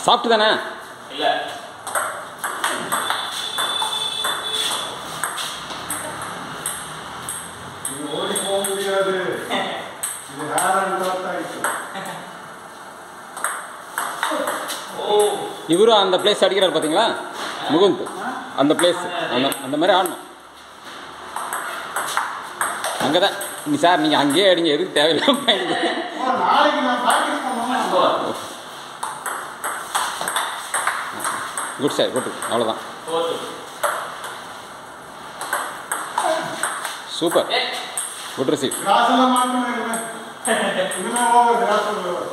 சாப்பிட்டு தானே இல்லை இது ஓடி போக முடியாது இது ஹேர் அண்ட் டாட் ஆயிடுச்சு ஓ இவரும் அந்த பிளேஸ் அடிக்கிறார் பார்த்தீங்களா முகுந்த் அந்த பிளேஸ் அந்த அந்த மாதிரி ஆடணும் அங்கே தான் நீ சார் நீங்கள் அங்கேயே அடிங்க எதுக்கு தேவையில்லாம பயந்து ஓ, நாளைக்கு நான் ப்ராக்டிஸ் பண்ணணும் குட் சார் குட் அவ்வளோதான் ஃபோர்த்து சூப்பர் ஏ குட் ரிசீவ் கிராஸ் எல்லாம் மாட்டணும் இனிமே இனிமே over cross over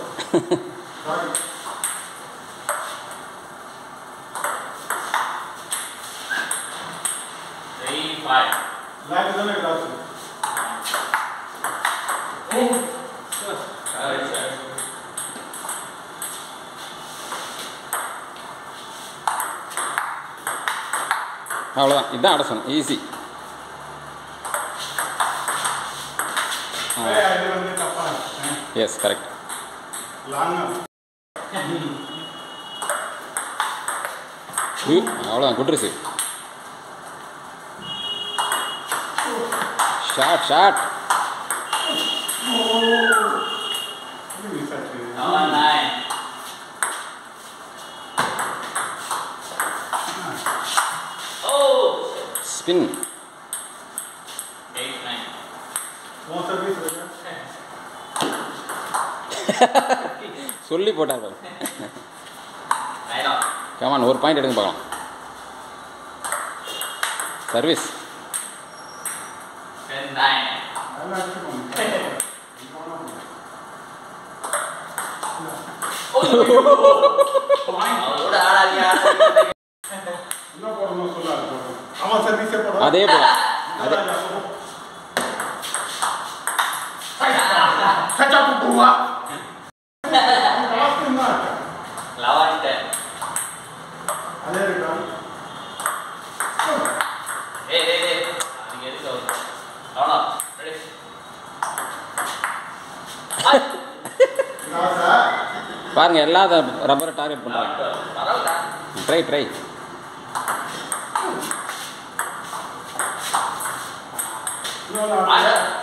three five block தானே கிராஸ் அவ்வளோதான் இதுதான் அடசனம் ஈஸி இது வந்து தப்பா எஸ் கரெக்ட் லாங்கா அவ்வளோதான் good receive short short miss ஆச்சு செவன் நைன் ஓ ஸ்பின் எயிட் நைன் உன் சர்வீஸ் சொல்லி போட்டார் பாரு நைனா கமான் ஒரு பாயிண்ட் எடுங்க பார்க்கலாம் சர்வீஸ் டென் நைன் நல்லா அடிச்சுக்கோங்க அவரோட ஆடாதியா என்ன போடணும் சொல்லாது போடணும் அவன் சர்வீஸே போட அதே போல அதே கச்சா புட்டுவா லாஸ்ட் என்ன லெவன் டென் அதே இருக்கா ஏய் ஏய் ஏய் நீங்க எதுக்கு வரும் அவ்வளோ ரெடி கிராஸா பாருங்க எல்லா ரப்பரை டார்கெட் பண்ணுறாங்க பரவாயில்ல ட்ரை ட்ரை இன்னொரு ஆடா